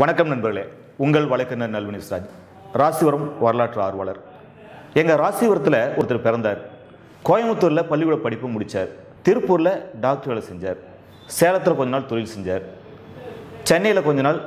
வணக்கம் நண்பர்களே உங்கள் வழக்கறிஞர் நல்வினி ராஜ் ராசிவரம் வரலாற்று ஆர்வலர் எங்கள் ராசிவரத்தில் ஒருத்தர் பிறந்தார் கோயம்புத்தூரில் பள்ளிக்கூட படிப்பு முடித்தார் திருப்பூரில் டாக்டர் வேலை செஞ்சார் சேலத்தில் கொஞ்ச நாள் தொழில் செஞ்சார் சென்னையில் கொஞ்ச நாள்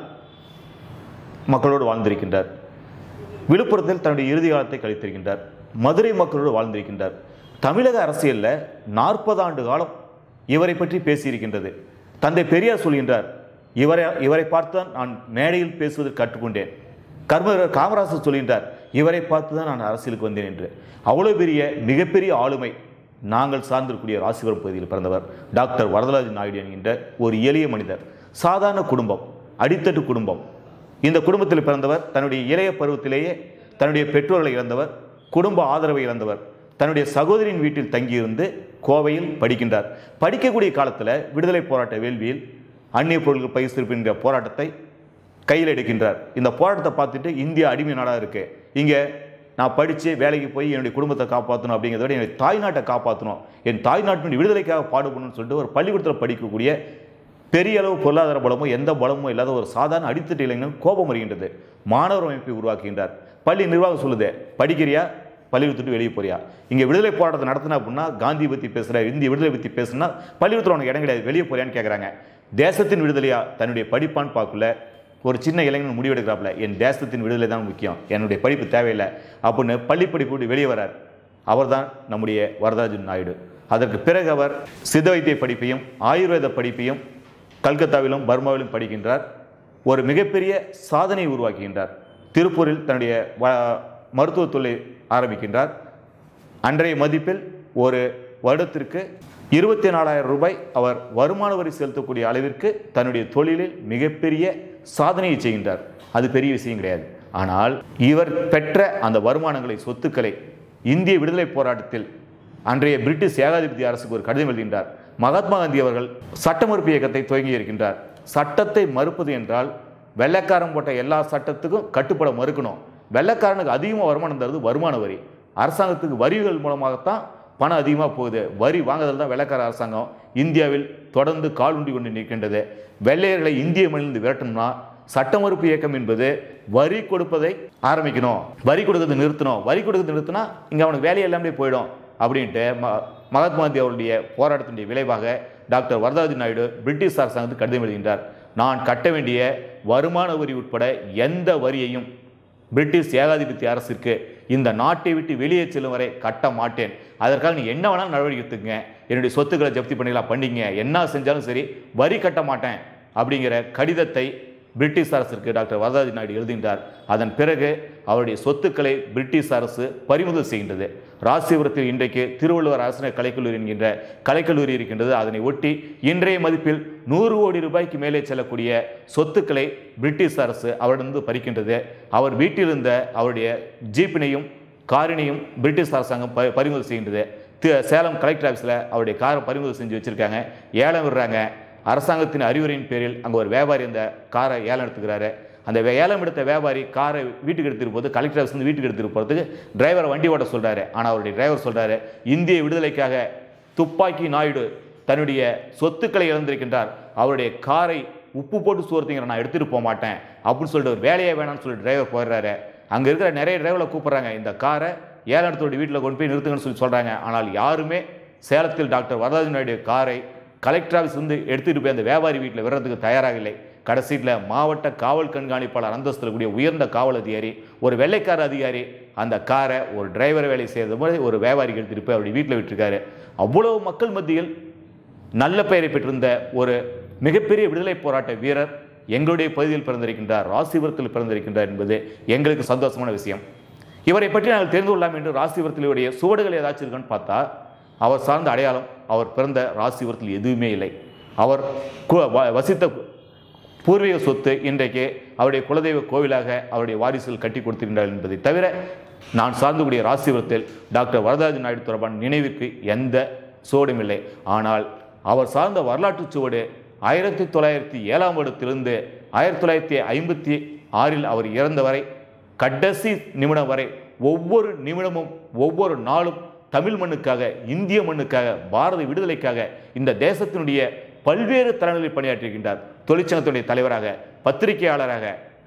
மக்களோடு வாழ்ந்திருக்கின்றார் விழுப்புரத்தில் தன்னுடைய இறுதி காலத்தை கழித்திருக்கின்றார் மதுரை மக்களோடு வாழ்ந்திருக்கின்றார் தமிழக அரசியலில் நாற்பது ஆண்டு காலம் இவரை பற்றி பேசியிருக்கின்றது தந்தை பெரியார் சொல்கின்றார் இவரை இவரை பார்த்து தான் நான் மேடையில் பேசுவதற்கு கற்றுக்கொண்டேன் கர்மவீரர் காமராசர் சொல்கின்றார் இவரை பார்த்து தான் நான் அரசியலுக்கு வந்தேன் என்று அவ்வளோ பெரிய மிகப்பெரிய ஆளுமை நாங்கள் சார்ந்திருக்கக்கூடிய ராசிபுரம் பகுதியில் பிறந்தவர் டாக்டர் வரதராஜ நாயுடு என்கின்ற ஒரு எளிய மனிதர் சாதாரண குடும்பம் அடித்தட்டு குடும்பம் இந்த குடும்பத்தில் பிறந்தவர் தன்னுடைய இளைய பருவத்திலேயே தன்னுடைய பெற்றோர்களை இழந்தவர் குடும்ப ஆதரவை இழந்தவர் தன்னுடைய சகோதரியின் வீட்டில் தங்கியிருந்து கோவையில் படிக்கின்றார் படிக்கக்கூடிய காலத்தில் விடுதலை போராட்ட வேள்வியில் அந்நிய பொருட்கள் பயிர்த்திருப்பின்ற போராட்டத்தை கையில் எடுக்கின்றார் இந்த போராட்டத்தை பார்த்துட்டு இந்தியா அடிமை நாடாக இருக்கு இங்கே நான் படித்து வேலைக்கு போய் என்னுடைய குடும்பத்தை காப்பாற்றணும் அப்படிங்கிறத விட என்னுடைய தாய்நாட்டை காப்பாற்றணும் என் தாய்நாட்டினுடைய விடுதலைக்காக பாடுபடணும்னு சொல்லிட்டு ஒரு பள்ளிக்கூடத்தில் படிக்கக்கூடிய பெரிய அளவு பொருளாதார பலமோ எந்த பலமோ இல்லாத ஒரு சாதாரண அடித்தட்டு இளைஞன் கோபம் வருகின்றது மாணவர் அமைப்பை உருவாக்குகின்றார் பள்ளி நிர்வாகம் சொல்லுது படிக்கிறியா பள்ளிக்கூடத்துட்டு வெளியே போறியா இங்கே விடுதலை போராட்டத்தை நடத்தினா அப்படின்னா காந்தி பற்றி பேசுகிற இந்திய விடுதலை பற்றி பேசுனா பள்ளிக்கூடத்தில் உனக்கு இடம் கிடையாது வெளியே போறியான்னு கேட்குறாங்க தேசத்தின் விடுதலையா தன்னுடைய படிப்பான்னு பார்க்கல ஒரு சின்ன இளைஞன் முடிவெடுக்கிறாப்புல என் தேசத்தின் விடுதலை தான் முக்கியம் என்னுடைய படிப்பு தேவையில்லை அப்படின்னு பள்ளி படிப்பு விட்டு வெளியே வரார் அவர்தான் நம்முடைய வரதராஜன் நாயுடு அதற்கு பிறகு அவர் சித்த வைத்திய படிப்பையும் ஆயுர்வேத படிப்பையும் கல்கத்தாவிலும் பர்மாவிலும் படிக்கின்றார் ஒரு மிகப்பெரிய சாதனையை உருவாக்குகின்றார் திருப்பூரில் தன்னுடைய வ- மருத்துவத் தொழிலை ஆரம்பிக்கின்றார் அன்றைய மதிப்பில் ஒரு வருடத்திற்கு இருபத்தி நாலாயிரம் ரூபாய் அவர் வருமான வரி செலுத்தக்கூடிய அளவிற்கு தன்னுடைய தொழிலில் மிகப்பெரிய சாதனையை செய்கின்றார் அது பெரிய விஷயம் கிடையாது ஆனால் இவர் பெற்ற அந்த வருமானங்களை சொத்துக்களை இந்திய விடுதலை போராட்டத்தில் அன்றைய பிரிட்டிஷ் ஏகாதிபதி அரசுக்கு ஒரு கடிதம் எழுதுகின்றார் மகாத்மா காந்தி அவர்கள் சட்ட மறுப்பு இயக்கத்தை துவங்கி இருக்கின்றார் சட்டத்தை மறுப்பது என்றால் வெள்ளைக்காரன் போட்ட எல்லா சட்டத்துக்கும் கட்டுப்பட மறுக்கணும் வெள்ளைக்காரனுக்கு அதிகமாக வருமானம் தருது வருமான வரி அரசாங்கத்துக்கு வரிகள் மூலமாகத்தான் பணம் அதிகமாக போகுது வரி வாங்குதல் தான் வெள்ளைக்கார அரசாங்கம் இந்தியாவில் தொடர்ந்து கால் உண்டி கொண்டு நிற்கின்றது வெள்ளையர்களை இந்திய மண்ணிலிருந்து விரட்டணும்னா சட்ட மறுப்பு இயக்கம் என்பது வரி கொடுப்பதை ஆரம்பிக்கணும் வரி கொடுக்கறது நிறுத்தணும் வரி கொடுக்கறது நிறுத்தினா இங்கே அவனுக்கு வேலை எல்லாமே போயிடும் அப்படின்ட்டு ம மகாத்மா காந்தி அவருடைய போராட்டத்தினுடைய விளைவாக டாக்டர் வரதராஜன் நாயுடு பிரிட்டிஷ் அரசாங்கத்துக்கு கடிதம் எழுதுகின்றார் நான் கட்ட வேண்டிய வருமான வரி உட்பட எந்த வரியையும் பிரிட்டிஷ் ஏகாதிபத்திய அரசிற்கு இந்த நாட்டை விட்டு வெளியே செல்லும் வரை கட்ட மாட்டேன் அதற்காக நீ என்ன வேணாலும் நடவடிக்கை எடுத்துக்கங்க என்னுடைய சொத்துக்களை ஜப்தி பண்ணிக்கலாம் பண்ணிங்க என்ன செஞ்சாலும் சரி வரி கட்ட மாட்டேன் அப்படிங்கிற கடிதத்தை பிரிட்டிஷ் அரசிற்கு டாக்டர் வரதராஜ நாயுடு எழுதுகின்றார் அதன் பிறகு அவருடைய சொத்துக்களை பிரிட்டிஷ் அரசு பறிமுதல் செய்கின்றது ராசிபுரத்தில் இன்றைக்கு திருவள்ளுவர் அரசினர் கலைக்கல்லூரி என்கின்ற கலைக்கல்லூரி இருக்கின்றது அதனை ஒட்டி இன்றைய மதிப்பில் நூறு கோடி ரூபாய்க்கு மேலே செல்லக்கூடிய சொத்துக்களை பிரிட்டிஷ் அரசு அவரிடந்து பறிக்கின்றது அவர் வீட்டிலிருந்த அவருடைய ஜீப்பினையும் காரினையும் பிரிட்டிஷ் அரசாங்கம் ப பறிமுதல் செய்கின்றது தி- சேலம் கலெக்டர் ஆஃபீஸில் அவருடைய காரை பறிமுதல் செஞ்சு வச்சுருக்காங்க ஏலம் விடுறாங்க அரசாங்கத்தின் அறிவுரையின் பேரில் அங்கே ஒரு வியாபாரி அந்த காரை ஏலம் எடுத்துக்கிறாரு அந்த வே- ஏலம் எடுத்த வியாபாரி காரை வீட்டுக்கு எடுத்துட்டு போது கலெக்டர் ஆஃபீஸ் வந்து வீட்டுக்கு எடுத்துட்டு போகிறதுக்கு டிரைவரை வண்டி ஓட்ட சொல்கிறாரு ஆனால் அவருடைய டிரைவர் சொல்கிறாரு இந்திய விடுதலைக்காக துப்பாக்கி நாயுடு தன்னுடைய சொத்துக்களை இழந்திருக்கின்றார் அவருடைய காரை உப்பு போட்டு சோர்த்திங்கிற நான் எடுத்துகிட்டு போக மாட்டேன் அப்படின்னு சொல்லிட்டு ஒரு வேலையே வேணாம்னு சொல்லி டிரைவர் போயிடுறாரு அங்கே இருக்கிற நிறைய டிரைவரை கூப்பிட்றாங்க இந்த காரை ஏலம் எடுத்தோட வீட்டில் கொண்டு போய் நிறுத்துங்கன்னு சொல்லி சொல்கிறாங்க ஆனால் யாருமே சேலத்தில் டாக்டர் வரதராஜன் நாயுடு காரை கலெக்டர் ஆஃபீஸ் வந்து எடுத்துகிட்டு போய் அந்த வியாபாரி வீட்டில் விடுறதுக்கு தயாராக இல்லை கடைசியில் மாவட்ட காவல் கண்காணிப்பாளர் அந்தஸ்தில் கூடிய உயர்ந்த காவல் அதிகாரி ஒரு வெள்ளைக்கார அதிகாரி அந்த காரை ஒரு டிரைவர் வேலை செய்கிறது மாதிரி ஒரு வியாபாரிக்கு எடுத்துகிட்டு போய் அவருடைய வீட்டில் விட்டுருக்காரு அவ்வளவு மக்கள் மத்தியில் நல்ல பெயரை பெற்றிருந்த ஒரு மிகப்பெரிய விடுதலை போராட்ட வீரர் எங்களுடைய பகுதியில் பிறந்திருக்கின்றார் ராசிபுரத்தில் பிறந்திருக்கின்றார் என்பது எங்களுக்கு சந்தோஷமான விஷயம் இவரை பற்றி நாங்கள் தெரிந்து கொள்ளலாம் என்று ராசிபுரத்திலுடைய சுவடுகள் ஏதாச்சும் இருக்கான்னு பார்த்தா அவர் சார்ந்த அடையாளம் அவர் பிறந்த ராசிபுரத்தில் எதுவுமே இல்லை அவர் கு- வ- வசித்த பூர்வீக சொத்து இன்றைக்கு அவருடைய குலதெய்வ கோவிலாக அவருடைய வாரிசுகள் கட்டி கொடுத்திருக்கிறார் என்பதை தவிர நான் சார்ந்தக்கூடிய ராசிபுரத்தில் டாக்டர் வரதராஜன் நாயுடு தொடர்பான நினைவிற்கு எந்த சுவடும் இல்லை ஆனால் அவர் சார்ந்த வரலாற்றுச் சுவடு ஆயிரத்தி தொள்ளாயிரத்தி ஏழாம் வருடத்திலிருந்து ஆயிரத்தி தொள்ளாயிரத்தி ஐம்பத்தி ஆறில் அவர் இறந்த வரை கடைசி நிமிடம் வரை ஒவ்வொரு நிமிடமும் ஒவ்வொரு நாளும் தமிழ் மண்ணுக்காக இந்திய மண்ணுக்காக பாரத விடுதலைக்காக இந்த தேசத்தினுடைய பல்வேறு தரங்களில் பணியாற்றியிருக்கின்றார் தொழிற்சங்கத்துடைய தலைவராக பத்திரிகையாளராக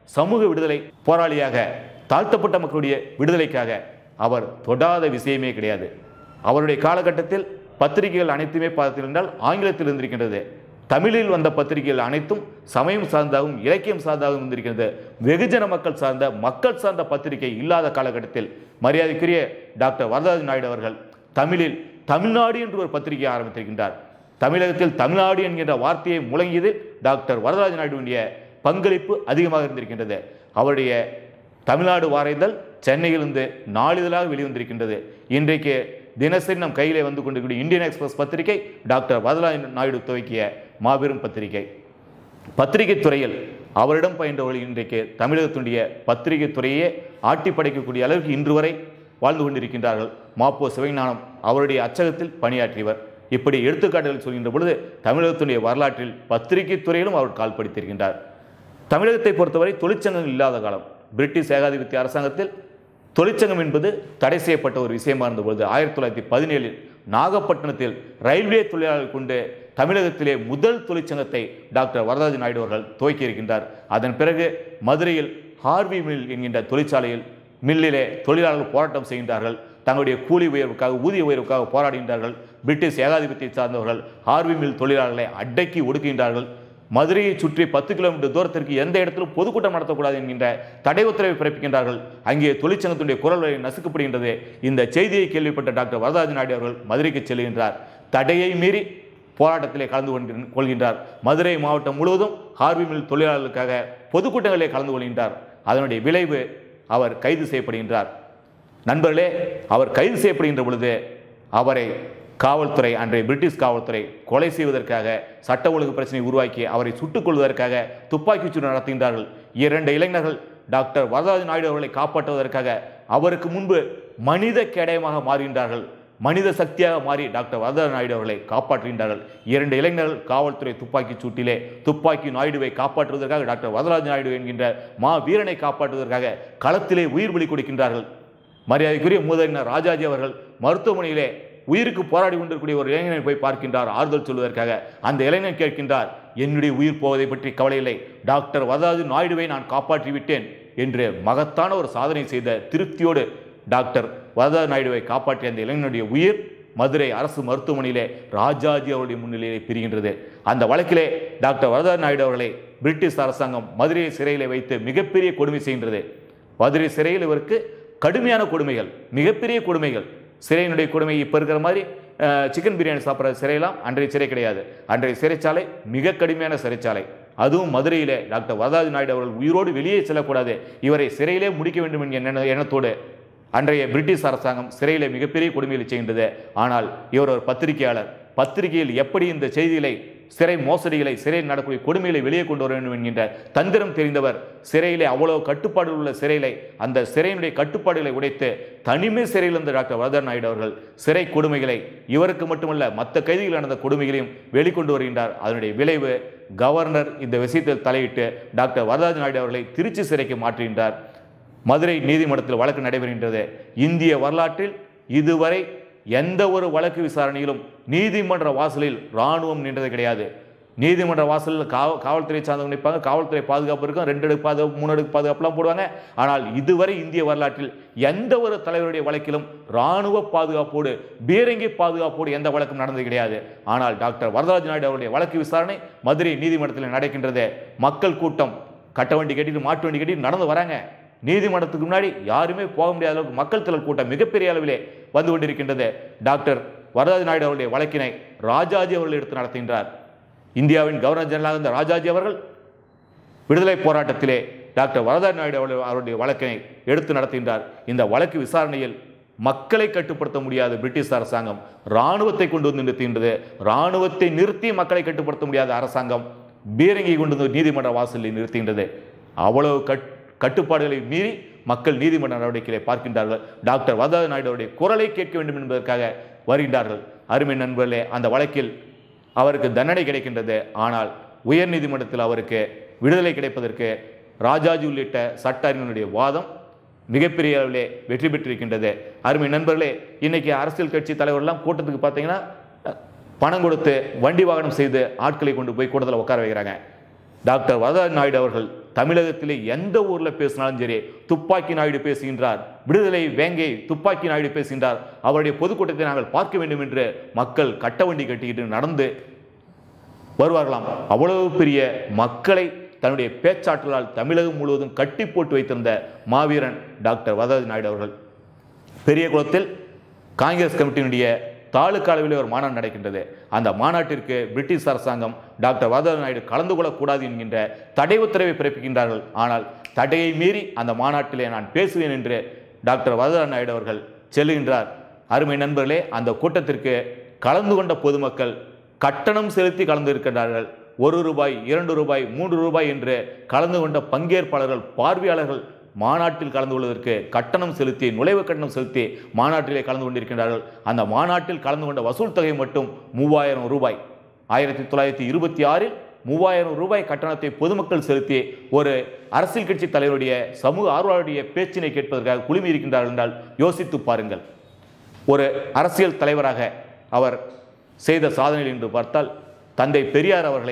சமூக விடுதலை போராளியாக தாழ்த்தப்பட்ட மக்களுடைய விடுதலைக்காக அவர் தொடாத விஷயமே கிடையாது அவருடைய காலகட்டத்தில் பத்திரிகைகள் அனைத்துமே பார்த்தீர்கள் ஆங்கிலத்தில் இருந்திருக்கின்றது தமிழில் வந்த பத்திரிகைகள் அனைத்தும் சமயம் சார்ந்தாகவும் இலக்கியம் சார்ந்தாகவும் இருந்திருக்கிறது வெகுஜன மக்கள் சார்ந்த மக்கள் சார்ந்த பத்திரிகை இல்லாத காலகட்டத்தில் மரியாதைக்குரிய டாக்டர் வரதராஜ நாயுடு அவர்கள் தமிழில் தமிழ்நாடு என்று ஒரு பத்திரிகை ஆரம்பித்திருக்கின்றார் தமிழகத்தில் தமிழ்நாடு என்கின்ற வார்த்தையை முழங்கியது டாக்டர் வரதராஜ நாயுடுடைய பங்களிப்பு அதிகமாக இருந்திருக்கின்றது அவருடைய தமிழ்நாடு வாரைதழ் சென்னையிலிருந்து நாளிதழாக வெளிவந்திருக்கின்றது இன்றைக்கு தினசரி நம் கையிலே வந்து கொண்டிருக்கிற இந்தியன் எக்ஸ்பிரஸ் பத்திரிகை டாக்டர் வரதராஜ நாயுடு துவக்கிய மாபெரும் பத்திரிகை பத்திரிகை துறையில் அவரிடம் பயின்றவர்கள் இன்றைக்கு தமிழகத்தினுடைய பத்திரிகை துறையே ஆட்டி படைக்கக்கூடிய அளவுக்கு இன்று வரை வாழ்ந்து கொண்டிருக்கின்றார்கள் மாப்போ சிவஞானம் அவருடைய அச்சகத்தில் பணியாற்றியவர் இப்படி எடுத்துக்காட்டுகள் சொல்கின்ற பொழுது தமிழகத்தினுடைய வரலாற்றில் பத்திரிகை துறையிலும் அவர் கால் படித்திருக்கின்றார் தமிழகத்தை பொறுத்தவரை தொழிற்சங்கங்கள் இல்லாத காலம் பிரிட்டிஷ் ஏகாதிபத்திய அரசாங்கத்தில் தொழிற்சங்கம் என்பது தடை செய்யப்பட்ட ஒரு விஷயமா இருந்தபொழுது ஆயிரத்தி தொள்ளாயிரத்தி பதினேழில் நாகப்பட்டினத்தில் ரயில்வே தொழிலாளர்கள் கொண்டு தமிழகத்திலே முதல் தொழிற்சங்கத்தை டாக்டர் வரதராஜ நாயுடு அவர்கள் துவக்கி இருக்கின்றார் அதன் பிறகு மதுரையில் ஹார்வி மில் என்கின்ற தொழிற்சாலையில் மில்லிலே தொழிலாளர்கள் போராட்டம் செய்கின்றார்கள் தங்களுடைய கூலி உயர்வுக்காக ஊதிய உயர்வுக்காக போராடுகின்றார்கள் பிரிட்டிஷ் ஏகாதிபத்தியை சார்ந்தவர்கள் ஹார்வி மில் தொழிலாளர்களை அடக்கி ஒடுக்குகின்றார்கள் மதுரையை சுற்றி பத்து கிலோமீட்டர் தூரத்திற்கு எந்த இடத்திலும் பொதுக்கூட்டம் நடத்தக்கூடாது என்கின்ற தடை உத்தரவை பிறப்பிக்கின்றார்கள் அங்கே தொழிற்சங்கத்துடைய குரல் வரை நசுக்கப்படுகின்றது இந்த செய்தியை கேள்விப்பட்ட டாக்டர் வரதராஜ நாயுடு அவர்கள் மதுரைக்கு செல்கின்றார் தடையை மீறி போராட்டத்திலே கலந்து கொண்டு கொள்கின்றார் மதுரை மாவட்டம் முழுவதும் ஹார்வி மில் தொழிலாளர்களுக்காக பொதுக்கூட்டங்களிலே கலந்து கொள்கின்றார் அதனுடைய விளைவு அவர் கைது செய்யப்படுகின்றார் நண்பர்களே அவர் கைது செய்யப்படுகின்ற பொழுது அவரை காவல்துறை அன்றைய பிரிட்டிஷ் காவல்துறை கொலை செய்வதற்காக சட்ட ஒழுங்கு பிரச்சனை உருவாக்கி அவரை சுட்டுக் கொள்வதற்காக துப்பாக்கிச் சூடு நடத்துகின்றார்கள் இரண்டு இளைஞர்கள் டாக்டர் வரதராஜ நாயுடு அவர்களை காப்பாற்றுவதற்காக அவருக்கு முன்பு மனித கேடயமாக மாறுகின்றார்கள் மனித சக்தியாக மாறி டாக்டர் வரதராஜ நாயுடு அவர்களை காப்பாற்றுகின்றார்கள் இரண்டு இளைஞர்கள் காவல்துறை துப்பாக்கிச் சூட்டிலே துப்பாக்கி நாயுடுவை காப்பாற்றுவதற்காக டாக்டர் வரதராஜ நாயுடு என்கின்ற மா வீரனை காப்பாற்றுவதற்காக களத்திலே உயிர் பலி கொடுக்கின்றார்கள் மரியாதைக்குரிய மூதறிஞர் ராஜாஜி அவர்கள் மருத்துவமனையிலே உயிருக்கு போராடி கொண்டிருக்கூடிய ஒரு இளைஞனை போய் பார்க்கின்றார் ஆறுதல் சொல்வதற்காக அந்த இளைஞன் கேட்கின்றார் என்னுடைய உயிர் போவதை பற்றி கவலை இல்லை டாக்டர் வரதராஜ நாயுடுவை நான் காப்பாற்றி விட்டேன் என்று மகத்தான ஒரு சாதனை செய்த திருப்தியோடு டாக்டர் வரதராஜ நாயுடுவை காப்பாற்றிய அந்த இளைஞனுடைய உயிர் மதுரை அரசு மருத்துவமனையிலே ராஜாஜி அவருடைய முன்னிலையிலே பிரிகின்றது அந்த வழக்கிலே டாக்டர் வரதராஜ நாயுடு அவர்களை பிரிட்டிஷ் அரசாங்கம் மதுரை சிறையிலே வைத்து மிகப்பெரிய கொடுமை செய்கின்றது மதுரை சிறையில் இவருக்கு கடுமையான கொடுமைகள் மிகப்பெரிய கொடுமைகள் சிறையினுடைய கொடுமை இப்போ இருக்கிற மாதிரி அஹ், சிக்கன் பிரியாணி சாப்பிட்ற சிறையெல்லாம் அன்றைய சிறை கிடையாது அன்றைய சிறைச்சாலை மிக கடுமையான சிறைச்சாலை அதுவும் மதுரையிலே டாக்டர் வரதராஜ நாயுடு அவர்கள் உயிரோடு வெளியே செல்லக்கூடாது இவரை சிறையிலே முடிக்க வேண்டும் என்கிற எண்ண- எண்ணத்தோடு அன்றைய பிரிட்டிஷ் அரசாங்கம் சிறையிலே மிகப்பெரிய கொடுமைகளை செய்கின்றது ஆனால் இவர் ஒரு பத்திரிகையாளர் பத்திரிகையில் எப்படி இந்த செய்திகளை சிறை மோசடிகளை சிறையில் நடக்கக்கூடிய கொடுமைகளை வெளியே கொண்டு வர வேண்டும் என்கின்ற தந்திரம் தெரிந்தவர் சிறையிலே அவ்வளவு கட்டுப்பாடு உள்ள சிறையிலே அந்த சிறையினுடைய கட்டுப்பாடுகளை உடைத்து தனிமை சிறையில் இருந்த டாக்டர் வரதர் நாயுடு அவர்கள் சிறை கொடுமைகளை இவருக்கு மட்டுமல்ல மற்ற கைதிகள் நடந்த கொடுமைகளையும் வெளிக்கொண்டு வருகின்றார் அதனுடைய விளைவு கவர்னர் இந்த விஷயத்தில் தலையிட்டு டாக்டர் வரதராஜ நாயுடு அவர்களை திருச்சி சிறைக்கு மாற்றுகின்றார் மதுரை நீதிமன்றத்தில் வழக்கு நடைபெறுகின்றது இந்திய வரலாற்றில் இதுவரை எந்த ஒரு வழக்கு விசாரணையிலும் நீதிமன்ற வாசலில் இராணுவம் நின்றது கிடையாது நீதிமன்ற வாசலில் காவ காவல்துறை சார்ந்தவங்க நிற்பாங்க காவல்துறை பாதுகாப்பு இருக்கும் ரெண்டு அடுக்கு பாதுகாப்பு மூணு அடுக்கு பாதுகாப்புலாம் போடுவாங்க ஆனால் இதுவரை இந்திய வரலாற்றில் எந்த ஒரு தலைவருடைய வழக்கிலும் இராணுவ பாதுகாப்போடு பீரங்கி பாதுகாப்போடு எந்த வழக்கும் நடந்தது கிடையாது ஆனால் டாக்டர் வரதராஜ நாயுடு அவருடைய வழக்கு விசாரணை மதுரை நீதிமன்றத்தில் நடக்கின்றது மக்கள் கூட்டம் கட்ட வண்டி கட்டிட்டு மாட்டு வண்டி கட்டிட்டு நடந்து வராங்க நீதிமன்றத்துக்கு முன்னாடி யாருமே போக முடியாத அளவுக்கு மக்கள் திரள் கூட்டம் மிகப்பெரிய அளவிலே வந்து கொண்டிருக்கின்றது டாக்டர் வரதராஜ நாயுடு அவருடைய வழக்கினை ராஜாஜி அவர்கள் எடுத்து நடத்துகின்றார் இந்தியாவின் கவர்னர் ஜெனரலாக இருந்த ராஜாஜி அவர்கள் விடுதலை போராட்டத்திலே டாக்டர் வரதராஜ நாயுடு அவர்கள் அவருடைய வழக்கினை எடுத்து நடத்துகின்றார் இந்த வழக்கு விசாரணையில் மக்களை கட்டுப்படுத்த முடியாத பிரிட்டிஷ் அரசாங்கம் இராணுவத்தை கொண்டு வந்து நிறுத்துகின்றது இராணுவத்தை நிறுத்தி மக்களை கட்டுப்படுத்த முடியாத அரசாங்கம் பீரங்கி கொண்டு வந்து நீதிமன்ற வாசலில் நிறுத்துகின்றது அவ்வளவு கட் கட்டுப்பாடுகளை மீறி மக்கள் நீதிமன்ற நடவடிக்கைகளை பார்க்கின்றார்கள் டாக்டர் வரதராஜ நாயுடு அவருடைய குரலை கேட்க வேண்டும் என்பதற்காக வருகின்றார்கள் அருமை நண்பர்களே அந்த வழக்கில் அவருக்கு தண்டனை கிடைக்கின்றது ஆனால் உயர் நீதிமன்றத்தில் அவருக்கு விடுதலை கிடைப்பதற்கு ராஜாஜி உள்ளிட்ட சட்ட அறிஞருடைய வாதம் மிகப்பெரிய அளவிலே வெற்றி பெற்றிருக்கின்றது அருமை நண்பர்களே இன்னைக்கு அரசியல் கட்சி தலைவர்லாம் கூட்டத்துக்கு பார்த்தீங்கன்னா அஹ், பணம் கொடுத்து வண்டி வாகனம் செய்து ஆட்களை கொண்டு போய் கூட்டத்தில் உட்கார வைக்கிறாங்க டாக்டர் வரதராஜ நாயுடு அவர்கள் தமிழகத்திலே எந்த ஊர்ல பேசினாலும் சரி துப்பாக்கி நாயுடு பேசுகின்றார் விடுதலை வேங்கை துப்பாக்கி நாயுடு பேசுகின்றார் அவருடைய பொதுக்கூட்டத்தை நாங்கள் பார்க்க வேண்டும் என்று மக்கள் கட்ட வண்டி கட்டிக்கிட்டு நடந்து வருவார்களாம் அவ்வளவு பெரிய மக்களை தன்னுடைய பேச்சாற்றலால் தமிழகம் முழுவதும் கட்டி போட்டு வைத்திருந்த மாவீரன் டாக்டர் வரதராஜ நாயுடு அவர்கள் பெரிய குளத்தில் காங்கிரஸ் கமிட்டியினுடைய தாலுக்கா அளவில் ஒரு மாநாடு நடக்கின்றது அந்த மாநாட்டிற்கு பிரிட்டிஷ் அரசாங்கம் டாக்டர் வரதராஜ நாயுடு கலந்து கொள்ளக்கூடாது என்கின்ற தடை உத்தரவை பிறப்பிக்கின்றார்கள் ஆனால் தடையை மீறி அந்த மாநாட்டிலே நான் பேசுவேன் என்று டாக்டர் வரதராஜ நாயுடு அவர்கள் செல்லுகின்றார் அருமை நண்பர்களே அந்த கூட்டத்திற்கு கலந்து கொண்ட பொதுமக்கள் கட்டணம் செலுத்தி கலந்து இருக்கின்றார்கள் ஒரு ரூபாய் இரண்டு ரூபாய் மூன்று ரூபாய் என்று கலந்து கொண்ட பங்கேற்பாளர்கள் பார்வையாளர்கள் மாநாட்டில் கலந்து கொள்வதற்கு கட்டணம் செலுத்தி நுழைவு கட்டணம் செலுத்தி மாநாட்டிலே கலந்து கொண்டிருக்கின்றார்கள் அந்த மாநாட்டில் கலந்து கொண்ட வசூல் தொகை மட்டும் மூவாயிரம் ரூபாய் ஆயிரத்தி தொள்ளாயிரத்தி இருபத்தி ஆறில் மூவாயிரம் ரூபாய் கட்டணத்தை பொதுமக்கள் செலுத்தி ஒரு அரசியல் கட்சி தலைவருடைய சமூக ஆர்வலருடைய பேச்சினை கேட்பதற்காக குழுமி இருக்கின்றார்கள் என்றால் யோசித்து பாருங்கள் ஒரு அரசியல் தலைவராக அவர் செய்த சாதனைகள் என்று பார்த்தால் தந்தை பெரியார் அவர்களை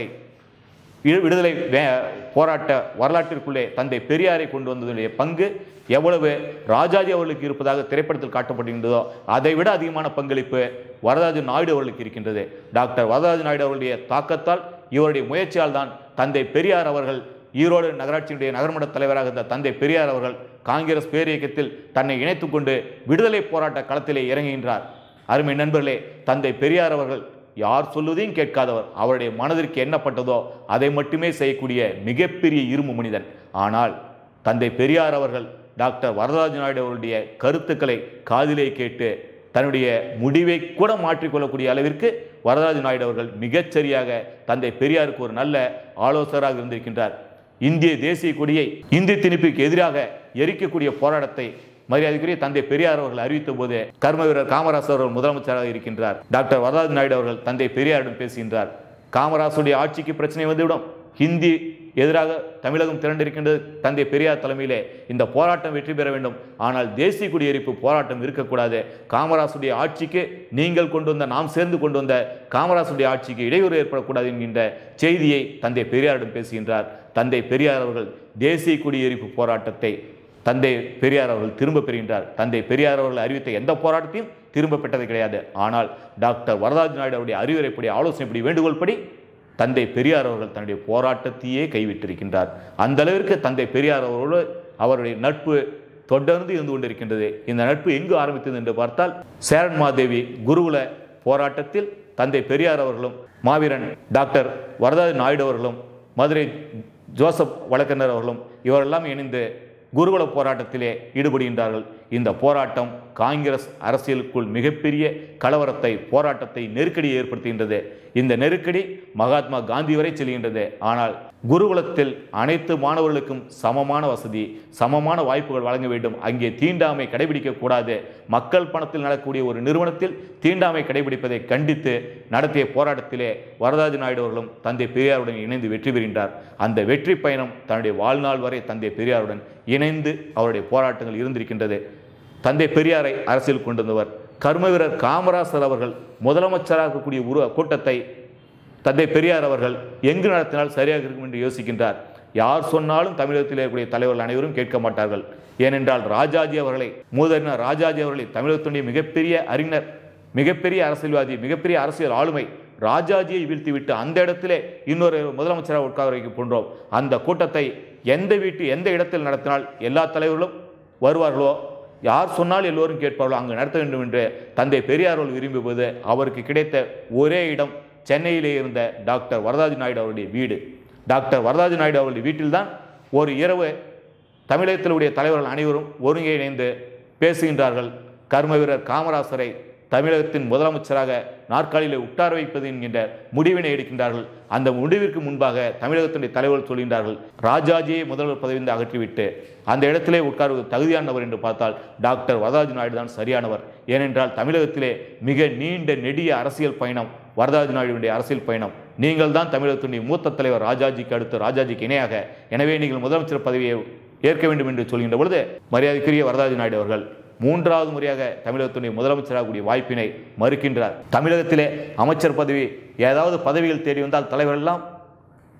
இ- விடுதலை வே- போராட்ட வரலாற்றிற்குள்ளே தந்தை பெரியாரை கொண்டு வந்ததுடைய பங்கு எவ்வளவு ராஜாஜி அவர்களுக்கு இருப்பதாக திரைப்படத்தில் காட்டப்படுகின்றதோ அதை விட அதிகமான பங்களிப்பு வரதராஜ நாயுடு அவர்களுக்கு இருக்கின்றது டாக்டர் வரதராஜ நாயுடு அவர்களுடைய தாக்கத்தால் இவருடைய முயற்சியால் தான் தந்தை பெரியார் அவர்கள் ஈரோடு நகராட்சியினுடைய நகர்மன்ற தலைவராக இருந்த தந்தை பெரியார் அவர்கள் காங்கிரஸ் பேரியக்கத்தில் தன்னை இணைத்துக் கொண்டு விடுதலை போராட்ட களத்திலே இறங்குகின்றார் அருமை நண்பர்களே தந்தை பெரியார் அவர்கள் யார் சொல்வதையும் கேட்காதவர் அவருடைய மனதிற்கு எண்ணப்பட்டதோ அதை மட்டுமே செய்யக்கூடிய மிகப்பெரிய இரும்பு மனிதன் ஆனால் தந்தை பெரியார் அவர்கள் டாக்டர் வரதராஜ நாயுடு அவருடைய கருத்துக்களை காதிலே கேட்டு தன்னுடைய முடிவை கூட மாற்றிக்கொள்ளக்கூடிய அளவிற்கு வரதராஜ நாயுடு அவர்கள் மிகச்சரியாக தந்தை பெரியாருக்கு ஒரு நல்ல ஆலோசகராக இருந்திருக்கின்றார் இந்திய தேசிய கொடியை இந்தி திணிப்புக்கு எதிராக எரிக்கக்கூடிய போராட்டத்தை மரியாதைக்குரிய தந்தை பெரியார் அவர்கள் அறிவித்த போது கர்ம வீரர் காமராசர் அவர்கள் முதலமைச்சராக இருக்கின்றார் டாக்டர் வரதராஜ நாயுடு அவர்கள் தந்தை பெரியாரிடம் பேசுகின்றார் காமராசருடைய ஆட்சிக்கு பிரச்சனை வந்துவிடும் ஹிந்தி எதிராக தமிழகம் திரண்டிருக்கின்றது தந்தை பெரியார் தலைமையிலே இந்த போராட்டம் வெற்றி பெற வேண்டும் ஆனால் தேசிய குடியேறிப்பு போராட்டம் இருக்கக்கூடாது காமராசுடைய ஆட்சிக்கு நீங்கள் கொண்டு வந்த நாம் சேர்ந்து கொண்டு வந்த காமராசுடைய ஆட்சிக்கு இடையூறு ஏற்படக்கூடாது என்கின்ற செய்தியை தந்தை பெரியாரிடம் பேசுகின்றார் தந்தை பெரியார் அவர்கள் தேசிய குடியேறிப்பு போராட்டத்தை தந்தை பெரியார் அவர்கள் திரும்ப பெறுகின்றார் தந்தை பெரியார் அவர்கள் அறிவித்த எந்த போராட்டத்தையும் திரும்ப பெற்றது கிடையாது ஆனால் டாக்டர் வரதராஜ நாயுடு அவருடைய அறிவுரைப்படி ஆலோசனைப்படி வேண்டுகோள்படி தந்தை பெரியார் அவர்கள் தன்னுடைய போராட்டத்தையே கைவிட்டிருக்கின்றார் அந்த அளவிற்கு தந்தை பெரியார் அவர்களோடு அவருடைய நட்பு தொடர்ந்து இருந்து கொண்டிருக்கின்றது இந்த நட்பு எங்கு ஆரம்பித்தது என்று பார்த்தால் சேரன் மாதேவி குருகுல போராட்டத்தில் தந்தை பெரியார் அவர்களும் மாவீரன் டாக்டர் வரதராஜ நாயுடு அவர்களும் மதுரை ஜோசப் வழக்கறிஞர் அவர்களும் இவரெல்லாம் இணைந்து குருகுல போராட்டத்திலே ஈடுபடுகின்றார்கள் இந்த போராட்டம் காங்கிரஸ் அரசியலுக்குள் மிகப்பெரிய கலவரத்தை போராட்டத்தை நெருக்கடியை ஏற்படுத்துகின்றது இந்த நெருக்கடி மகாத்மா காந்தி வரை செல்கின்றது ஆனால் குருகுலத்தில் அனைத்து மாணவர்களுக்கும் சமமான வசதி சமமான வாய்ப்புகள் வழங்க வேண்டும் அங்கே தீண்டாமை கடைபிடிக்க கூடாது மக்கள் பணத்தில் நடக்கக்கூடிய ஒரு நிறுவனத்தில் தீண்டாமை கடைபிடிப்பதை கண்டித்து நடத்திய போராட்டத்திலே வரதராஜ நாயுடு அவர்களும் தந்தை பெரியாருடன் இணைந்து வெற்றி பெறுகின்றார் அந்த வெற்றி பயணம் தன்னுடைய வாழ்நாள் வரை தந்தை பெரியாருடன் இணைந்து அவருடைய போராட்டங்கள் இருந்திருக்கின்றது தந்தை பெரியாரை அரசியல் கொண்டு வந்தவர் கர்ம வீரர் காமராசர் அவர்கள் முதலமைச்சராக கூடிய உருவ கூட்டத்தை தந்தை பெரியார் அவர்கள் எங்கு நடத்தினால் சரியாக இருக்கும் என்று யோசிக்கின்றார் யார் சொன்னாலும் தமிழகத்தில் இருக்கக்கூடிய தலைவர்கள் அனைவரும் கேட்க மாட்டார்கள் ஏனென்றால் ராஜாஜி அவர்களை மூதறிஞர் ராஜாஜி அவர்களை தமிழகத்துடைய மிகப்பெரிய அறிஞர் மிகப்பெரிய அரசியல்வாதி மிகப்பெரிய அரசியல் ஆளுமை ராஜாஜியை வீழ்த்திவிட்டு அந்த இடத்திலே இன்னொரு முதலமைச்சராக உட்கார வைக்க போன்றோம் அந்த கூட்டத்தை எந்த வீட்டு எந்த இடத்தில் நடத்தினால் எல்லா தலைவர்களும் வருவார்களோ யார் சொன்னால் எல்லோரும் கேட்பார்களோ அங்கு நடத்த வேண்டும் என்று தந்தை பெரியார் அவர்கள் விரும்பியபோது அவருக்கு கிடைத்த ஒரே இடம் சென்னையிலே இருந்த டாக்டர் வரதாஜ நாயுடு அவருடைய வீடு டாக்டர் வரதாஜ நாயுடு அவருடைய வீட்டில்தான் ஒரு இரவு தமிழகத்தில் உடைய தலைவர்கள் அனைவரும் ஒருங்கிணைந்து பேசுகின்றார்கள் கர்ம வீரர் காமராசரை தமிழகத்தின் முதலமைச்சராக நாற்காலியில் உட்கார வைப்பது என்கின்ற முடிவினை எடுக்கின்றார்கள் அந்த முடிவிற்கு முன்பாக தமிழகத்தினுடைய தலைவர்கள் சொல்கின்றார்கள் ராஜாஜியை முதல்வர் பதவியிலிருந்து அகற்றிவிட்டு அந்த இடத்திலே உட்கார்வது தகுதியானவர் என்று பார்த்தால் டாக்டர் வரதாஜ் நாயுடு தான் சரியானவர் ஏனென்றால் தமிழகத்திலே மிக நீண்ட நெடிய அரசியல் பயணம் வரதாஜ் நாயுடுடைய அரசியல் பயணம் நீங்கள் தான் தமிழகத்தினுடைய மூத்த தலைவர் ராஜாஜிக்கு அடுத்து ராஜாஜிக்கு இணையாக எனவே நீங்கள் முதலமைச்சர் பதவியை ஏற்க வேண்டும் என்று சொல்கின்ற பொழுது மரியாதைக்குரிய வரதாஜ் நாயுடு அவர்கள் மூன்றாவது முறையாக தமிழகத்துடைய முதலமைச்சராகக்கூடிய வாய்ப்பினை மறுக்கின்றார் தமிழகத்திலே அமைச்சர் பதவி ஏதாவது பதவிகள் தேடி வந்தால் தலைவர் எல்லாம்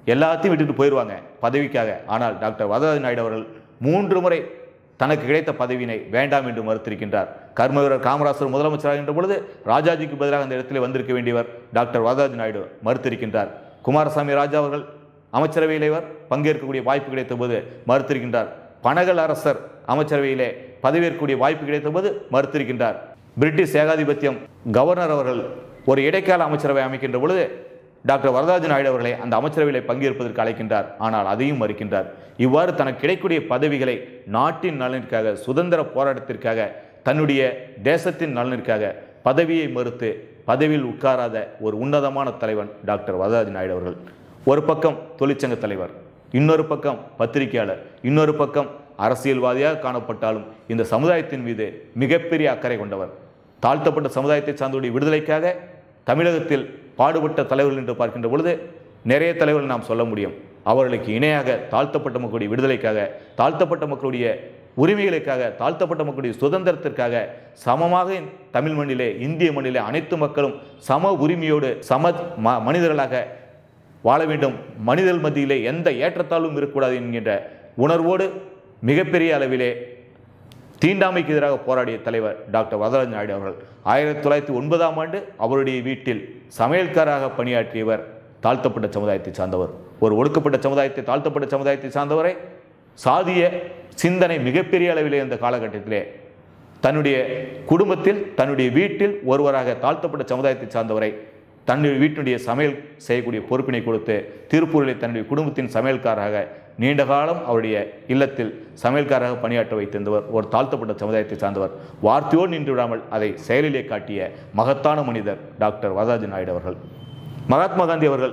எல்லாத்தையும் விட்டுட்டு போயிடுவாங்க பதவிக்காக ஆனால் டாக்டர் வரதராஜ நாயுடு அவர்கள் மூன்று முறை தனக்கு கிடைத்த பதவியினை வேண்டாம் என்று மறுத்திருக்கின்றார் கர்ம வீரர் காமராசர் முதலமைச்சராக என்ற பொழுது ராஜாஜிக்கு பதிலாக அந்த இடத்திலே வந்திருக்க வேண்டியவர் டாக்டர் வரதராஜ நாயுடு மறுத்திருக்கின்றார் குமாரசாமி ராஜா அவர்கள் அமைச்சரவையில் இவர் பங்கேற்கக்கூடிய வாய்ப்பு கிடைத்த போது மறுத்திருக்கின்றார் பனகல் அரசர் அமைச்சரவையிலே பதவியேற்கக்கூடிய வாய்ப்பு கிடைத்த போது மறுத்திருக்கின்றார் பிரிட்டிஷ் ஏகாதிபத்தியம் கவர்னர் அவர்கள் ஒரு இடைக்கால அமைச்சரவை அமைக்கின்ற பொழுது டாக்டர் வரதராஜ நாயுடு அவர்களை அந்த அமைச்சரவையில் பங்கேற்பதற்கு அழைக்கின்றார் ஆனால் அதையும் மறுக்கின்றார் இவ்வாறு தனக்கு கிடைக்கக்கூடிய பதவிகளை நாட்டின் நலனிற்காக சுதந்திர போராட்டத்திற்காக தன்னுடைய தேசத்தின் நலனிற்காக பதவியை மறுத்து பதவியில் உட்காராத ஒரு உன்னதமான தலைவன் டாக்டர் வரதராஜ நாயுடு அவர்கள் ஒரு பக்கம் தொழிற்சங்க தலைவர் இன்னொரு பக்கம் பத்திரிகையாளர் இன்னொரு பக்கம் அரசியல்வாதியாக காணப்பட்டாலும் இந்த சமுதாயத்தின் மீது மிகப்பெரிய அக்கறை கொண்டவர் தாழ்த்தப்பட்ட சமுதாயத்தை சார்ந்தவருடைய விடுதலைக்காக தமிழகத்தில் பாடுபட்ட தலைவர்கள் என்று பார்க்கின்ற பொழுது நிறைய தலைவர்கள் நாம் சொல்ல முடியும் அவர்களுக்கு இணையாக தாழ்த்தப்பட்ட மக்களுடைய விடுதலைக்காக தாழ்த்தப்பட்ட மக்களுடைய உரிமைகளுக்காக தாழ்த்தப்பட்ட மக்களுடைய சுதந்திரத்திற்காக சமமாக இந்த தமிழ் மண்ணிலே இந்திய மண்ணிலே அனைத்து மக்களும் சம உரிமையோடு சம ம- மனிதர்களாக வாழ வேண்டும் மனிதர்கள் மத்தியிலே எந்த ஏற்றத்தாழ்வும் இருக்கக்கூடாது என்கின்ற உணர்வோடு மிகப்பெரிய அளவிலே தீண்டாமைக்கு எதிராக போராடிய தலைவர் டாக்டர் வரதராஜ நாயுடு அவர்கள் ஆயிரத்தி தொள்ளாயிரத்தி ஒன்பதாம் ஆண்டு அவருடைய வீட்டில் சமையல்காராக பணியாற்றியவர் தாழ்த்தப்பட்ட சமுதாயத்தை சார்ந்தவர் ஒரு ஒடுக்கப்பட்ட சமுதாயத்தை தாழ்த்தப்பட்ட சமுதாயத்தை சார்ந்தவரை சாதிய சிந்தனை மிகப்பெரிய அளவிலே இந்த காலகட்டத்திலே தன்னுடைய குடும்பத்தில் தன்னுடைய வீட்டில் ஒருவராக தாழ்த்தப்பட்ட சமுதாயத்தை சார்ந்தவரை தன்னுடைய வீட்டினுடைய சமையல் செய்யக்கூடிய பொறுப்பினை கொடுத்து திருப்பூரில் தன்னுடைய குடும்பத்தின் சமையல்காரராக நீண்ட காலம் அவருடைய இல்லத்தில் சமையல்காரராக பணியாற்ற வைத்திருந்தவர் ஒரு தாழ்த்தப்பட்ட சமுதாயத்தை சார்ந்தவர் வார்த்தையோடு நின்று விடாமல் அதை செயலிலே காட்டிய மகத்தான மனிதர் டாக்டர் வரதராஜ நாயுடு அவர்கள் மகாத்மா காந்தி அவர்கள்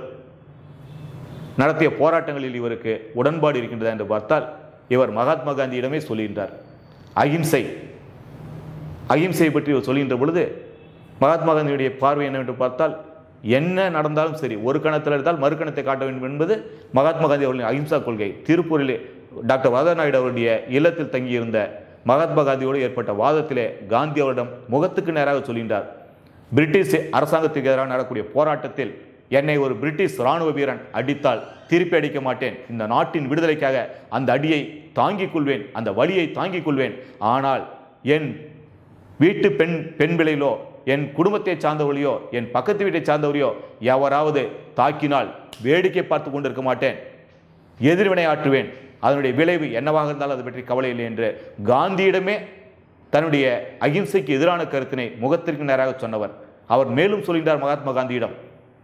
நடத்திய போராட்டங்களில் இவருக்கு உடன்பாடு இருக்கின்றதா என்று பார்த்தால் இவர் மகாத்மா காந்தியிடமே சொல்லுகின்றார் அகிம்சை அகிம்சை பற்றி இவர் சொல்கின்ற பொழுது மகாத்மா காந்தியுடைய பார்வை என்னவென்று பார்த்தால் என்ன நடந்தாலும் சரி ஒரு கணத்தில் எடுத்தால் மறு கணத்தை காட்ட வேண்டும் என்பது மகாத்மா காந்தி அவர்களின் அகிம்சா கொள்கை திருப்பூரிலே டாக்டர் வரதா நாயுடு அவருடைய இல்லத்தில் தங்கியிருந்த மகாத்மா காந்தியோடு ஏற்பட்ட வாதத்திலே காந்தி அவரிடம் முகத்துக்கு நேராக சொல்கின்றார் பிரிட்டிஷ் அரசாங்கத்துக்கு எதிராக நடக்கக்கூடிய போராட்டத்தில் என்னை ஒரு பிரிட்டிஷ் ராணுவ வீரன் அடித்தால் திருப்பி அடிக்க மாட்டேன் இந்த நாட்டின் விடுதலைக்காக அந்த அடியை தாங்கிக் கொள்வேன் அந்த வலியை தாங்கிக் கொள்வேன் ஆனால் என் வீட்டு பெண் பெண் பிள்ளைகளோ என் குடும்பத்தை சார்ந்தவளையோ என் பக்கத்து வீட்டை சார்ந்தவரையோ எவராவது தாக்கினால் வேடிக்கை பார்த்து கொண்டிருக்க மாட்டேன் எதிர்வினை ஆற்றுவேன் அதனுடைய விளைவு என்னவாக இருந்தாலும் அது பற்றி கவலை இல்லை என்று காந்தியிடமே தன்னுடைய அகிம்சைக்கு எதிரான கருத்தினை முகத்திற்கு நேராக சொன்னவர் அவர் மேலும் சொல்கின்றார் மகாத்மா காந்தியிடம்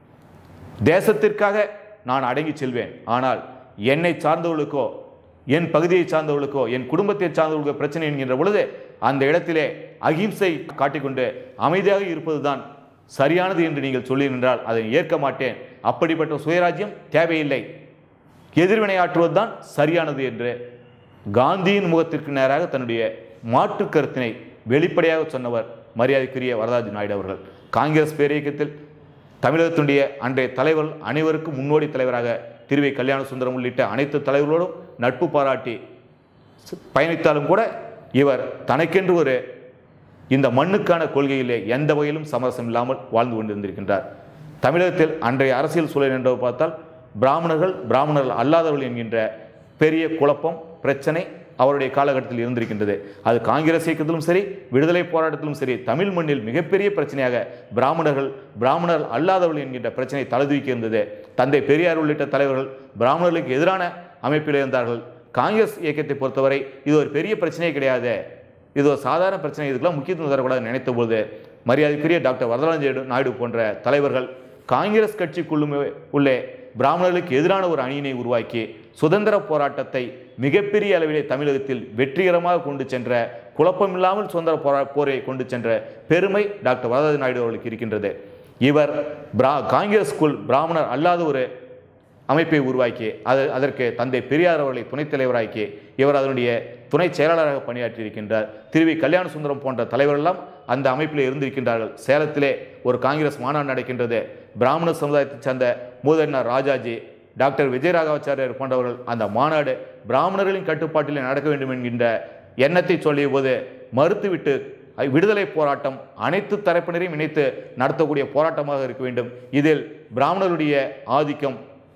தேசத்திற்காக நான் அடங்கி செல்வேன் ஆனால் என்னை சார்ந்தவர்களுக்கோ என் பகுதியை சார்ந்தவர்களுக்கோ என் குடும்பத்தை சார்ந்தவர்களுக்கோ பிரச்சனை என்கின்ற பொழுது அந்த இடத்திலே அகிம்சை காட்டிக்கொண்டு அமைதியாக இருப்பதுதான் சரியானது என்று நீங்கள் சொல்லியிருந்தால் அதை ஏற்க மாட்டேன் அப்படிப்பட்ட சுயராஜ்யம் தேவையில்லை எதிர்வினையாற்றுவதுதான் சரியானது என்று காந்தியின் முகத்திற்கு நேராக தன்னுடைய மாற்று கருத்தினை வெளிப்படையாக சொன்னவர் மரியாதைக்குரிய வரதாஜ் நாயுடு அவர்கள் காங்கிரஸ் பேரியக்கத்தில் தமிழகத்தினுடைய அன்றைய தலைவர்கள் அனைவருக்கும் முன்னோடி தலைவராக திருவை கல்யாண சுந்தரம் உள்ளிட்ட அனைத்து தலைவர்களோடும் நட்பு பாராட்டி பயணித்தாலும் கூட இவர் தனக்கென்று ஒரு இந்த மண்ணுக்கான கொள்கையிலே எந்த வகையிலும் சமரசம் இல்லாமல் வாழ்ந்து கொண்டிருந்திருக்கின்றார் தமிழகத்தில் அன்றைய அரசியல் சூழல் என்று பார்த்தால் பிராமணர்கள் பிராமணர்கள் அல்லாதவர்கள் என்கின்ற பெரிய குழப்பம் பிரச்சனை அவருடைய காலகட்டத்தில் இருந்திருக்கின்றது அது காங்கிரஸ் இயக்கத்திலும் சரி விடுதலை போராட்டத்திலும் சரி தமிழ் மண்ணில் மிகப்பெரிய பிரச்சனையாக பிராமணர்கள் பிராமணர்கள் அல்லாதவர்கள் என்கின்ற பிரச்சனை தலதூக்கி இருந்தது தந்தை பெரியார் உள்ளிட்ட தலைவர்கள் பிராமணர்களுக்கு எதிரான அமைப்பில் இருந்தார்கள் காங்கிரஸ் இயக்கத்தை பொறுத்தவரை இது ஒரு பெரிய பிரச்சனையே கிடையாது இது ஒரு சாதாரண பிரச்சனை இதுக்கெல்லாம் முக்கியத்துவம் தரக்கூடாது நினைத்த போது மரியாதைக்குரிய டாக்டர் வரதராஜ நாயுடு போன்ற தலைவர்கள் காங்கிரஸ் கட்சிக்குள்ளுமே உள்ளே பிராமணர்களுக்கு எதிரான ஒரு அணியினை உருவாக்கி சுதந்திர போராட்டத்தை மிகப்பெரிய அளவிலே தமிழகத்தில் வெற்றிகரமாக கொண்டு சென்ற குழப்பமில்லாமல் சுதந்திர போரா போரை கொண்டு சென்ற பெருமை டாக்டர் வரதராஜ நாயுடு அவர்களுக்கு இருக்கின்றது இவர் பிரா காங்கிரஸ்குள் பிராமணர் அல்லாத ஒரு அமைப்பை உருவாக்கி அது அதற்கு தந்தை பெரியார் அவர்களை துணைத் தலைவராக்கி இவர் அதனுடைய துணை செயலாளராக பணியாற்றியிருக்கின்றார் திருவி கல்யாண சுந்தரம் போன்ற தலைவரெல்லாம் அந்த அமைப்பில் இருந்திருக்கின்றார்கள் சேலத்திலே ஒரு காங்கிரஸ் மாநாடு நடக்கின்றது பிராமண சமுதாயத்தைச் சேர்ந்த மூதறிஞர் ராஜாஜி டாக்டர் விஜயராகவாச்சாரியர் போன்றவர்கள் அந்த மாநாடு பிராமணர்களின் கட்டுப்பாட்டில் நடக்க வேண்டும் என்கின்ற எண்ணத்தை சொல்லிய போது மறுத்துவிட்டு அ- விடுதலை போராட்டம் அனைத்து தரப்பினரையும் இணைத்து நடத்தக்கூடிய போராட்டமாக இருக்க வேண்டும் இதில் பிராமணருடைய ஆதிக்கம்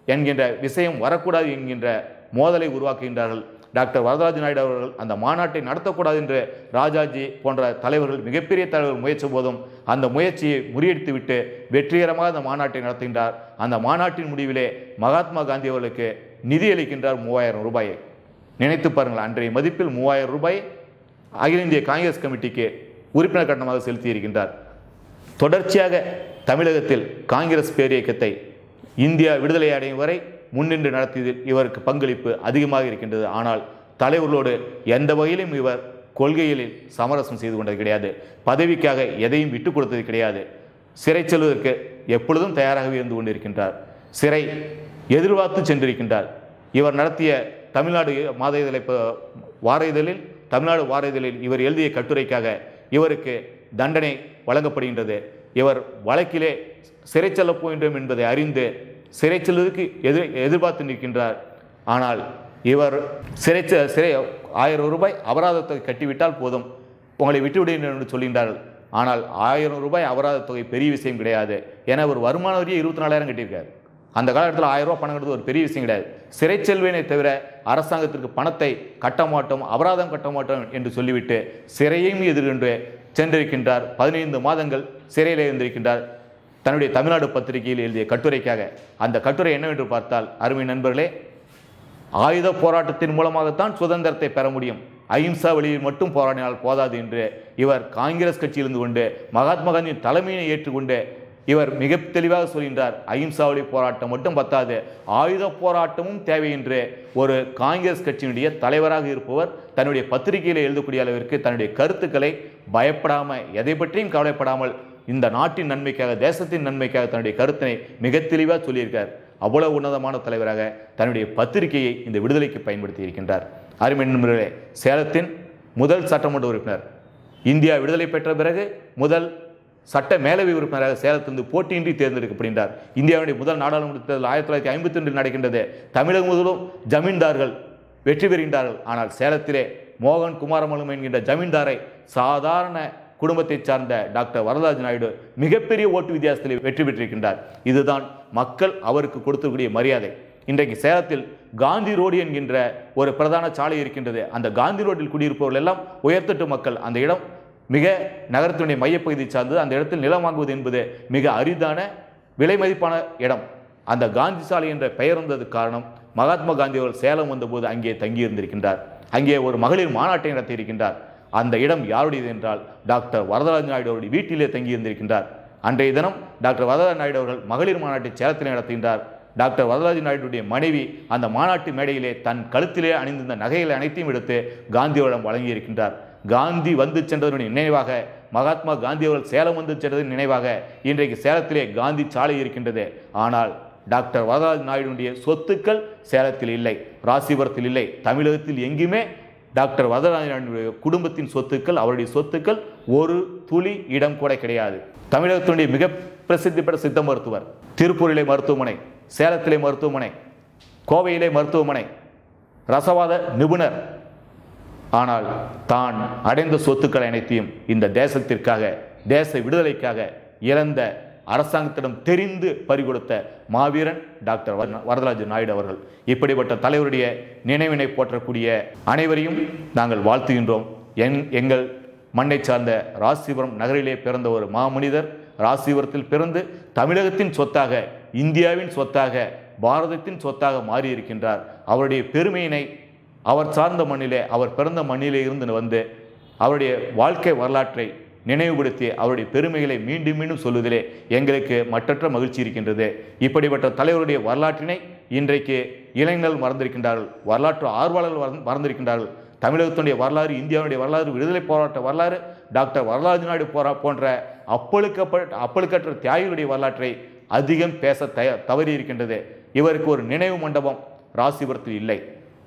என்கின்ற விஷயம் வரக்கூடாது என்கின்ற மோதலை உருவாக்குகின்றார்கள் டாக்டர் வரதராஜ நாயுடு அவர்கள் அந்த மாநாட்டை நடத்தக்கூடாது என்று ராஜாஜி போன்ற தலைவர்கள் மிகப்பெரிய தலைவர்கள் முயற்சி போதும் அந்த முயற்சியை முறியடித்துவிட்டு வெற்றிகரமாக அந்த மாநாட்டை நடத்துகின்றார் அந்த மாநாட்டின் முடிவிலே மகாத்மா காந்தி அவர்களுக்கு நிதி அளிக்கின்றார் மூவாயிரம் ரூபாயை நினைத்து பாருங்கள் அன்றைய மதிப்பில் மூவாயிரம் ரூபாய் அகில இந்திய காங்கிரஸ் கமிட்டிக்கு உறுப்பினர் கட்டணமாக செலுத்தியிருக்கின்றார் தொடர்ச்சியாக தமிழகத்தில் காங்கிரஸ் பேரியக்கத்தை இந்தியா விடுதலை அடையும் வரை முன்னின்று நடத்தியதில் இவருக்கு பங்களிப்பு அதிகமாக இருக்கின்றது ஆனால் தலைவர்களோடு எந்த வகையிலும் இவர் கொள்கைகளில் சமரசம் செய்து கொண்டது கிடையாது பதவிக்காக எதையும் விட்டு கொடுத்தது கிடையாது சிறை செல்வதற்கு எப்பொழுதும் தயாராகவே இருந்து கொண்டிருக்கின்றார் சிறை எதிர்பார்த்து சென்றிருக்கின்றார் இவர் நடத்திய தமிழ்நாடு மாத இதழை ப- வார இதழில் தமிழ்நாடு வார இதழில் இவர் எழுதிய கட்டுரைக்காக இவருக்கு தண்டனை வழங்கப்படுகின்றது இவர் வழக்கிலே சிறை செல்லப் போகின்றோம் என்பதை அறிந்து சிறை செல்வதற்கு எதிர் எதிர்பார்த்து நிற்கின்றார் ஆனால் இவர் சிறை செ- சிறை ஆயிரம் ரூபாய் அபராதத்தை கட்டிவிட்டால் போதும் உங்களை விட்டுவிடுகிறேன் என்று சொல்கின்றார்கள் ஆனால் ஆயிரம் ரூபாய் அபராத தொகை பெரிய விஷயம் கிடையாது ஏன்னா ஒரு வருமான வரியை இருபத்தி நாலாயிரம் கட்டியிருக்காரு அந்த காலகட்டத்தில் ஆயிரம் ரூபாய் பணம் கட்டுறது ஒரு பெரிய விஷயம் கிடையாது சிறை செல்வேனே தவிர அரசாங்கத்திற்கு பணத்தை கட்ட மாட்டோம் அபராதம் கட்ட மாட்டோம் என்று சொல்லிவிட்டு சிறையையும் எதிர்கொண்டு சென்றிருக்கின்றார் பதினைந்து மாதங்கள் சிறையில் இருந்திருக்கின்றார் தன்னுடைய தமிழ்நாடு பத்திரிகையில் எழுதிய கட்டுரைக்காக அந்த கட்டுரை என்னவென்று பார்த்தால் அருமை நண்பர்களே ஆயுத போராட்டத்தின் மூலமாகத்தான் சுதந்திரத்தை பெற முடியும் அஹிம்சா வழியில் மட்டும் போராடினால் போதாது என்று இவர் காங்கிரஸ் கட்சியிலிருந்து கொண்டு மகாத்மா காந்தியின் தலைமையை ஏற்றுக்கொண்டு இவர் மிக தெளிவாக சொல்கின்றார் அஹிம்சா வழி போராட்டம் மட்டும் பத்தாது ஆயுத போராட்டமும் தேவை என்று ஒரு காங்கிரஸ் கட்சியினுடைய தலைவராக இருப்பவர் தன்னுடைய பத்திரிகையில் எழுதக்கூடிய அளவிற்கு தன்னுடைய கருத்துக்களை பயப்படாமல் எதை பற்றியும் கவலைப்படாமல் இந்த நாட்டின் நன்மைக்காக தேசத்தின் நன்மைக்காக தன்னுடைய கருத்தினை மிக தெளிவாக சொல்லியிருக்கார் அவ்வளவு உன்னதமான தலைவராக தன்னுடைய பத்திரிகையை இந்த விடுதலைக்கு பயன்படுத்தி இருக்கின்றார் அருமை நண்பர்களே சேலத்தின் முதல் சட்டமன்ற உறுப்பினர் இந்தியா விடுதலை பெற்ற பிறகு முதல் சட்ட மேலவை உறுப்பினராக சேலத்திலிருந்து போட்டியின்றி தேர்ந்தெடுக்கப்படுகின்றார் இந்தியாவுடைய முதல் நாடாளுமன்ற தேர்தல் ஆயிரத்தி தொள்ளாயிரத்தி ஐம்பத்தி ஒன்றில் நடக்கின்றது தமிழகம் முழுவதும் ஜமீன்தார்கள் வெற்றி பெறுகின்றார்கள் ஆனால் சேலத்திலே மோகன் குமாரமலும் என்கின்ற ஜமீன்தாரை சாதாரண குடும்பத்தைச் சார்ந்த டாக்டர் வரதராஜ நாயுடு மிகப்பெரிய ஓட்டு வித்தியாசத்தில் வெற்றி பெற்றிருக்கின்றார் இதுதான் மக்கள் அவருக்கு கொடுத்திருக்கக்கூடிய மரியாதை இன்றைக்கு சேலத்தில் காந்தி ரோடு என்கின்ற ஒரு பிரதான சாலை இருக்கின்றது அந்த காந்தி ரோட்டில் குடியிருப்பவர்கள் எல்லாம் உயர்த்தட்டு மக்கள் அந்த இடம் மிக நகரத்தினுடைய மையப்பகுதி சார்ந்தது அந்த இடத்தில் நிலம் வாங்குவது என்பது மிக அரிதான விலை மதிப்பான இடம் அந்த காந்தி சாலை என்ற பெயர் வந்ததுக்கு காரணம் மகாத்மா காந்தி அவர்கள் சேலம் வந்தபோது அங்கே தங்கியிருந்திருக்கின்றார் அங்கே ஒரு மகளிர் மாநாட்டை நடத்தியிருக்கின்றார் அந்த இடம் யாருடையது என்றால் டாக்டர் வரதராஜ நாயுடு அவருடைய வீட்டிலே தங்கியிருந்திருக்கின்றார் அன்றைய தினம் டாக்டர் வரதராஜ நாயுடு அவர்கள் மகளிர் மாநாட்டை சேலத்தில் நடத்துகின்றார் டாக்டர் வரதராஜ நாயுடுடைய மனைவி அந்த மாநாட்டு மேடையிலே தன் கழுத்திலே அணிந்திருந்த நகைகளை அனைத்தையும் எடுத்து காந்தியோடம் வழங்கியிருக்கின்றார் காந்தி வந்து சென்றதனுடைய நினைவாக மகாத்மா காந்தி அவர்கள் சேலம் வந்து சென்றதன் நினைவாக இன்றைக்கு சேலத்திலே காந்தி சாலை இருக்கின்றது ஆனால் டாக்டர் வரதராஜ நாயுடுடைய சொத்துக்கள் சேலத்தில் இல்லை ராசிபுரத்தில் இல்லை தமிழகத்தில் எங்குமே டாக்டர் வரதராஜ நாயுடுடைய குடும்பத்தின் சொத்துக்கள் அவருடைய சொத்துக்கள் ஒரு துளி இடம் கூட கிடையாது தமிழகத்தினுடைய மிக பிரசித்தி பெற்ற சித்த மருத்துவர் திருப்பூரிலே மருத்துவமனை சேலத்திலே மருத்துவமனை கோவையிலே மருத்துவமனை ரசவாத நிபுணர் ஆனால் தான் அடைந்த சொத்துக்கள் அனைத்தையும் இந்த தேசத்திற்காக தேச விடுதலைக்காக இழந்த அரசாங்கத்திடம் தெரிந்து பறிகொடுத்த மாவீரன் டாக்டர் வர- வரதராஜ நாயுடு அவர்கள் இப்படிப்பட்ட தலைவருடைய நினைவினை போற்றக்கூடிய அனைவரையும் நாங்கள் வாழ்த்துகின்றோம் என் எங்கள் மண்ணை சார்ந்த ராசிபுரம் நகரிலே பிறந்த ஒரு மாமனிதர் ராசிபுரத்தில் பிறந்து தமிழகத்தின் சொத்தாக இந்தியாவின் சொத்தாக பாரதத்தின் சொத்தாக மாறியிருக்கின்றார் அவருடைய பெருமையினை அவர் சார்ந்த மண்ணிலே அவர் பிறந்த மண்ணிலே இருந்து வந்து அவருடைய வாழ்க்கை வரலாற்றை நினைவுபடுத்தி அவருடைய பெருமைகளை மீண்டும் மீண்டும் சொல்வதிலே எங்களுக்கு மற்றற்ற மகிழ்ச்சி இருக்கின்றது இப்படிப்பட்ட தலைவருடைய வரலாற்றினை இன்றைக்கு இளைஞர்கள் மறந்திருக்கின்றார்கள் வரலாற்று ஆர்வலர்கள் மறந்து- மறந்திருக்கின்றார்கள் தமிழகத்தினுடைய வரலாறு இந்தியாவுடைய வரலாறு விடுதலை போராட்ட வரலாறு டாக்டர் வரலாறு நாயுடு போரா போன்ற அப்பழுக்கப்பட்ட அப்பழுக்கற்ற தியாகிகளுடைய வரலாற்றை அதிகம் பேச தய தவறி இருக்கின்றது இவருக்கு ஒரு நினைவு மண்டபம் ராசிபுரத்தில் இல்லை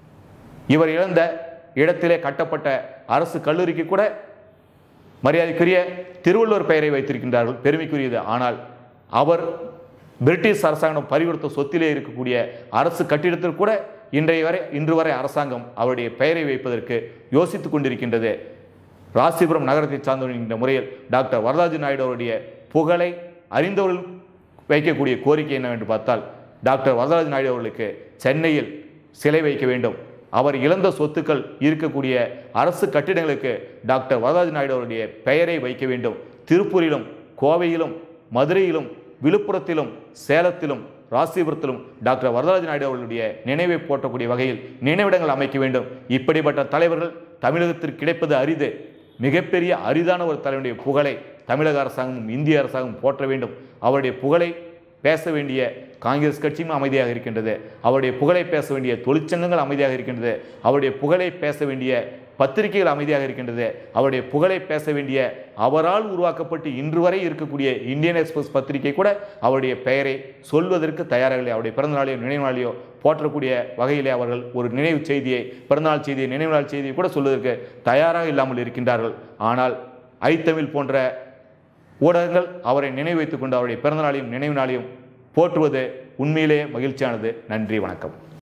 இவர் இழந்த இடத்திலே கட்டப்பட்ட அரசு கல்லூரிக்கு கூட மரியாதைக்குரிய திருவள்ளுவர் பெயரை வைத்திருக்கின்றார்கள் பெருமைக்குரியது ஆனால் அவர் பிரிட்டிஷ் அரசாங்கம் பறிகொடுத்த சொத்திலே இருக்கக்கூடிய அரசு கட்டிடத்தில் கூட இன்றைய வரை இன்று வரை அரசாங்கம் அவருடைய பெயரை வைப்பதற்கு யோசித்துக் கொண்டிருக்கின்றது ராசிபுரம் நகரத்தை சார்ந்தவர் என்ற முறையில் டாக்டர் வரதராஜ நாயுடு அவருடைய புகழை அறிந்தவர்கள் வைக்கக்கூடிய கோரிக்கை என்னவென்று பார்த்தால் டாக்டர் வரதராஜ நாயுடு அவர்களுக்கு சென்னையில் சிலை வைக்க வேண்டும் அவர் இழந்த சொத்துக்கள் இருக்கக்கூடிய அரசு கட்டிடங்களுக்கு டாக்டர் வரதராஜ நாயுடு அவருடைய பெயரை வைக்க வேண்டும் திருப்பூரிலும் கோவையிலும் மதுரையிலும் விழுப்புரத்திலும் சேலத்திலும் ராசிபுரத்திலும் டாக்டர் வரதராஜ நாயுடு அவர்களுடைய நினைவை போற்றக்கூடிய வகையில் நினைவிடங்கள் அமைக்க வேண்டும் இப்படிப்பட்ட தலைவர்கள் தமிழகத்திற்கு கிடைப்பது அரிது மிகப்பெரிய அரிதான ஒரு தலைவனுடைய புகழை தமிழக அரசாங்கமும் இந்திய அரசாங்கமும் போற்ற வேண்டும் அவருடைய புகழை பேச வேண்டிய காங்கிரஸ் கட்சியும் அமைதியாக இருக்கின்றது அவருடைய புகழை பேச வேண்டிய தொழிற்சங்கங்கள் அமைதியாக இருக்கின்றது அவருடைய புகழை பேச வேண்டிய பத்திரிகைகள் அமைதியாக இருக்கின்றது அவருடைய புகழை பேச வேண்டிய அவரால் உருவாக்கப்பட்டு இன்று வரை இருக்கக்கூடிய இந்தியன் எக்ஸ்பிரஸ் பத்திரிகை கூட அவருடைய பெயரை சொல்வதற்கு தயாராக இல்லை அவருடைய பிறந்தநாளையோ நினைவு நாளையோ போற்றக்கூடிய வகையிலே அவர்கள் ஒரு நினைவு செய்தியை பிறந்தநாள் செய்தியை நினைவு நாள் செய்தியை கூட சொல்வதற்கு தயாராக இல்லாமல் இருக்கின்றார்கள் ஆனால் ஐத்தமிழ் போன்ற ஊடகங்கள் அவரை நினைவு வைத்துக் கொண்டு அவருடைய பிறந்த நாளையும் நினைவு நாளையும் போற்றுவது உண்மையிலே மகிழ்ச்சியானது நன்றி வணக்கம்